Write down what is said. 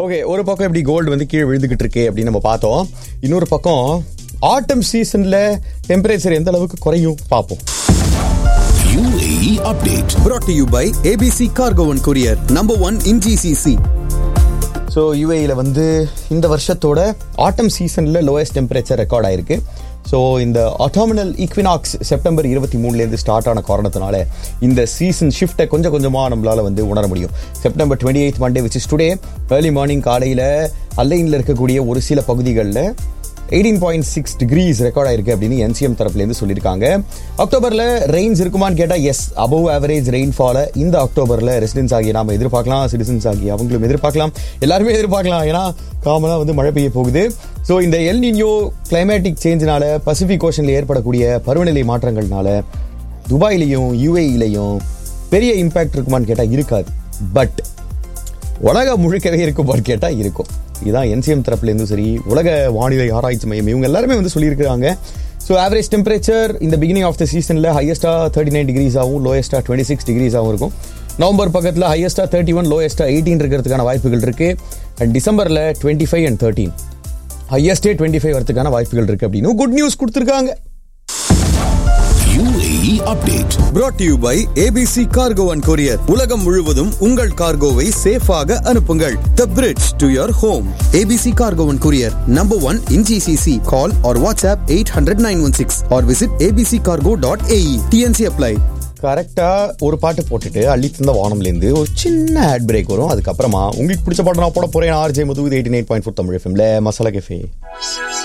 Okay ஒரு பக்கம் எப்படி கோல்டு வந்து கீழே விழுந்துகிட்டு இருக்கு அப்படின்னு நம்ம பார்த்தோம் இன்னொரு பக்கம் ஆட்டம் சீசன்ல டெம்பரேச்சர் எந்த அளவுக்கு குறையும் பார்ப்போம் UAE update. brought to you by ABC Cargo and Courier, number one in GCC. So யூஏயில் வந்து இந்த வருஷத்தோட ஆட்டம் சீசனில் லோயஸ்ட் டெம்பரேச்சர் ரெக்கார்ட் ஆயிருக்கு ஸோ இந்த ஆட்டோமினல் ஈக்வினாக்ஸ் செப்டம்பர் இருபத்தி மூணுலேருந்து ஸ்டார்ட் ஆன காரணத்தினால இந்த சீசன் ஷிஃப்ட்டை கொஞ்சம் கொஞ்சமாக நம்மளால வந்து உணர முடியும் September twenty eight Monday which is today early morning காலையில் அல்லைனில் இருக்கக்கூடிய ஒரு சில பகுதிகளில் eighteen point six degrees record ஆயிருக்கு அப்படின்னு என்சிஎம் தரப்புலேருந்து சொல்லியிருக்காங்க அக்டோபரில் ரெயின்ஸ் இருக்குமான்னு கேட்டால் எஸ் அபவ் ஆவரேஜ் ரெயின்ஃபாலை இந்த அக்டோபரில் ரெசிடென்ஸ் ஆகி நாம எதிர்பார்க்கலாம் சிட்டிசன்ஸ் ஆகி அவங்களும் எதிர்பார்க்கலாம் எல்லாருமே எதிர்பார்க்கலாம் ஏன்னா காமனாக வந்து மழை பெய்ய போகுது ஸோ இந்த எல் நின்யோ கிளைமேட்டிக் சேஞ்சினால பசிபிக் ஓஷனில் ஏற்படக்கூடிய பருவநிலை மாற்றங்கள்னால துபாயிலையும் யூஏஇலையும் பெரிய இம்பாக்ட் இருக்குமான்னு கேட்டால் இருக்காது பட் உலக முழுக்கவே இருக்குமான்னு கேட்டால் இருக்கும் இதுதான் என்சிஎம் தரப்புலேருந்தும் சரி உலக வானிலை ஆராய்ச்சி மையம் இவங்க எல்லாருமே வந்து சொல்லியிருக்காங்க ஸோ ஆவரேஜ் டெம்பரேச்சர் இந்த பிகினிங் ஆஃப் த சீசனில் ஹையஸ்ட்டாக தேர்ட்டி நைன் டிகிரிஸ் ஆகும் லோயஸ்ட்டாக டுவெண்ட்டி சிக்ஸ் டிகிரிஸ் ஆகும் இருக்கும் நவம்பர் பக்கத்தில் ஹையஸ்ட்டாக தேர்ட்டி ஒன் லோயஸ்ட்டாக எயிட்டீன் இருக்கிறதுக்கான வாய்ப்புகள் இருக்குது அண்ட் டிசம்பரில் டுவெண்ட்டி ஃபைவ் அண்ட் தேர்ட்டீன் ஹையஸ்டே டுவெண்ட்டி ஃபைவ் வரதுக்கான வாய்ப்புகள் இருக்குது அப்படின்னு குட் நியூஸ் கொடுத்துருக்காங்க UAE update. brought to you by ABC Cargo and Courier. உலகம் முழுவதும் உங்கள் கார்கோவை சேஃபாக அனுப்புங்கள் The bridge to your home. ABC Cargo and Courier, number one in GCC. Call or WhatsApp 800-916 or visit abccargo.ae. TNC apply. கரெக்டாக ஒரு பாட்டு போட்டுட்டு அள்ளி தந்த வானம்லேருந்து ஒரு சின்ன ஆட் பிரேக் வரும் அதுக்கப்புறமா உங்களுக்கு பிடிச்ச பாட்டு நான் போட போறேன் RJ Madhu eighty nine point four Tamil எஃப்எம்ல மசாலா கெஃபே